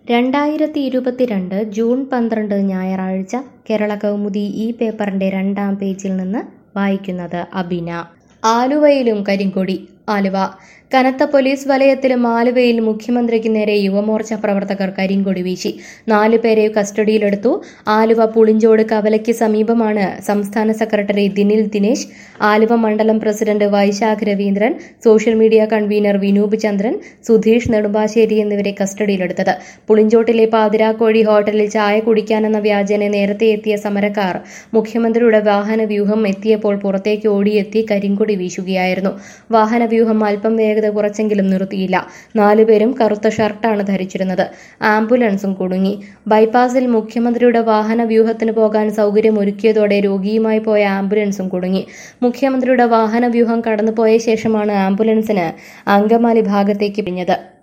രണ്ടായിരത്തി ഇരുപത്തിരണ്ട് ജൂൺ പന്ത്രണ്ട് ഞായറാഴ്ച കേരള കൗമുദി ഈ പേപ്പറിന്റെ രണ്ടാം പേജിൽ നിന്ന് വായിക്കുന്നത് അബിന ആലുവയിലും കരിങ്കൊടി ആലുവ കനത്ത പോലീസ് വലയത്തിലും ആലുവയിൽ മുഖ്യമന്ത്രിക്ക് നേരെ യുവമോർച്ച പ്രവർത്തകർ കരിങ്കൊടി വീശി നാലു പേരെ കസ്റ്റഡിയിലെടുത്തു ആലുവ പുളിഞ്ചോട് കവലയ്ക്ക് സമീപമാണ് സംസ്ഥാന സെക്രട്ടറി ദിനിൽ ദിനേശ് ആലുവ മണ്ഡലം president Vaishakh Raveendran social media convener Vinoop Chandran Sudheesh Nedumbassery എന്നിവരെ കസ്റ്റഡിയിലെടുത്തത് പുളിഞ്ചോട്ടിലെ പാതിരാക്കോഴി ഹോട്ടലിൽ ചായ കുടിക്കാനെന്ന വ്യാജനെ നേരത്തെ എത്തിയ സമരക്കാർ മുഖ്യമന്ത്രിയുടെ വാഹന വ്യൂഹം എത്തിയപ്പോൾ പുറത്തേക്ക് ഓടിയെത്തി കരിങ്കൊടി വീശുകയായിരുന്നു വാഹനവ്യൂഹം അല്പം വേഗത കുറച്ചെങ്കിലും നിർത്തിയില്ല നാലുപേരും കറുത്ത ഷർട്ടാണ് ധരിച്ചിരുന്നത് ആംബുലൻസും കുടുങ്ങി ബൈപ്പാസിൽ മുഖ്യമന്ത്രിയുടെ വാഹന വ്യൂഹത്തിന് പോകാൻ സൗകര്യമൊരുക്കിയതോടെ രോഗിയുമായി പോയ ആംബുലൻസും കുടുങ്ങി മുഖ്യമന്ത്രിയുടെ വാഹന വ്യൂഹം കടന്നുപോയ ശേഷമാണ് ആംബുലൻസിന് അങ്കമാലി ഭാഗത്തേക്ക് പിഞ്ഞത്